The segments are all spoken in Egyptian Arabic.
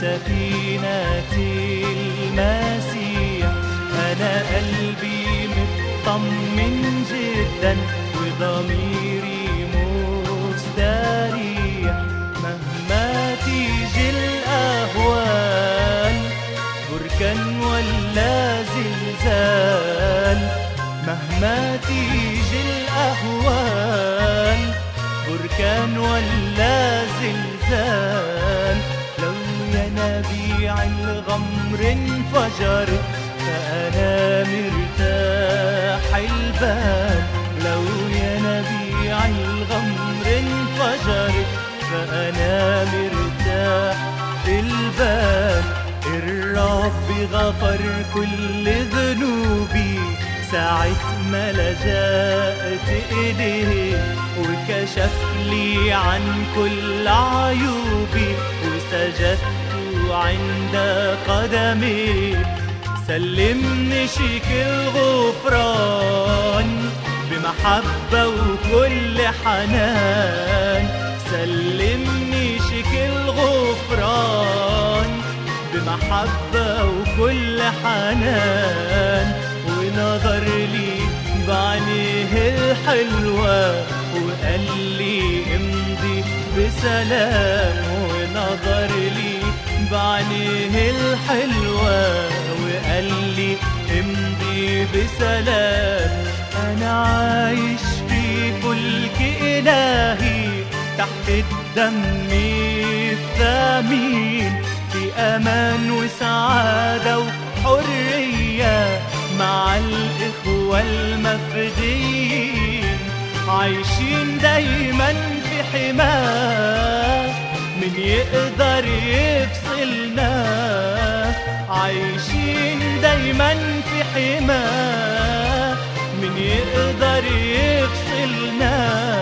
سفينة المسيح أنا قلبي مطمن جدا وضميري مستريح مهما تيجي الأهوال بركان ولا زلزال مهما تيجي الأهوال بركان ولا زلزال لو ينابيع الغمر انفجرت فأنا مرتاح البال لو ينابيع الغمر انفجرت فأنا مرتاح البال الرب غفر كل ذنوبي ساعة ما لجأت إليه وكشف لي عن كل عيوبي وسجدت عند قدميه سلمني شيك الغفران بمحبة وكل حنان سلمني شيك الغفران بمحبة وكل حنان ونظر لي بعينيه الحلوة وقال لي امضي بسلام ونظر لي بعينيه الحلوة وقال لي امضي بسلام أنا عايش في فلك إلهي تحت الدم الثمين في أمان وسعادة وحرية مع الإخوة المفديين عايشين دايما في حماه من يقدر يفصلنا عايشين دايما في حماه من يقدر يفصلنا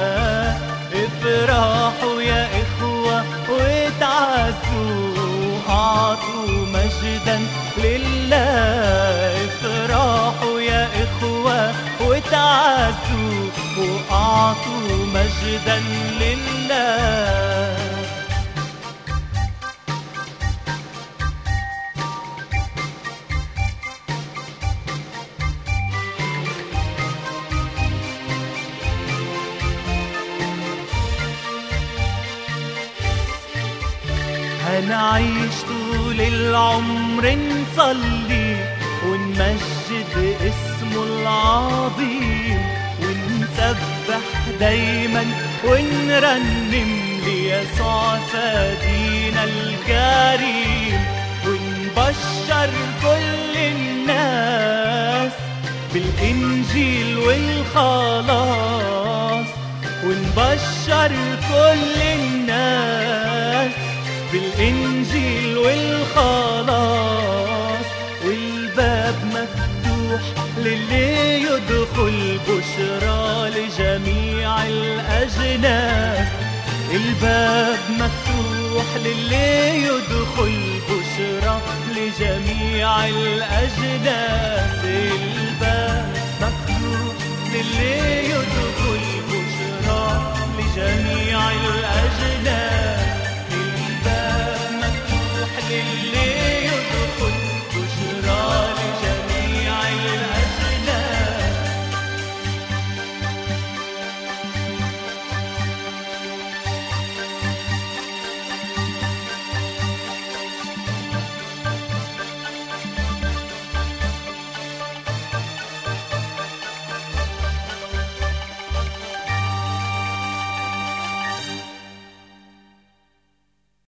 افرحوا يا إخوة وتعزوا أعطوا مجدا لله افرحوا يا إخوة وتعزوا وأعطوا مجدا لله هنعيش طول العمر نصلي ونمجد اسمه العظيم ونسبح دايما ونرنم ليسوع فادينا الكريم ونبشر كل الناس بالإنجيل والخلاص ونبشر كل الناس بالإنجيل والخلاص والباب مفتوح للي يدخل بشرى لجميع الأجناس الباب مفتوح للي يدخل بشرى لجميع الأجناس الباب مفتوح للي يدخل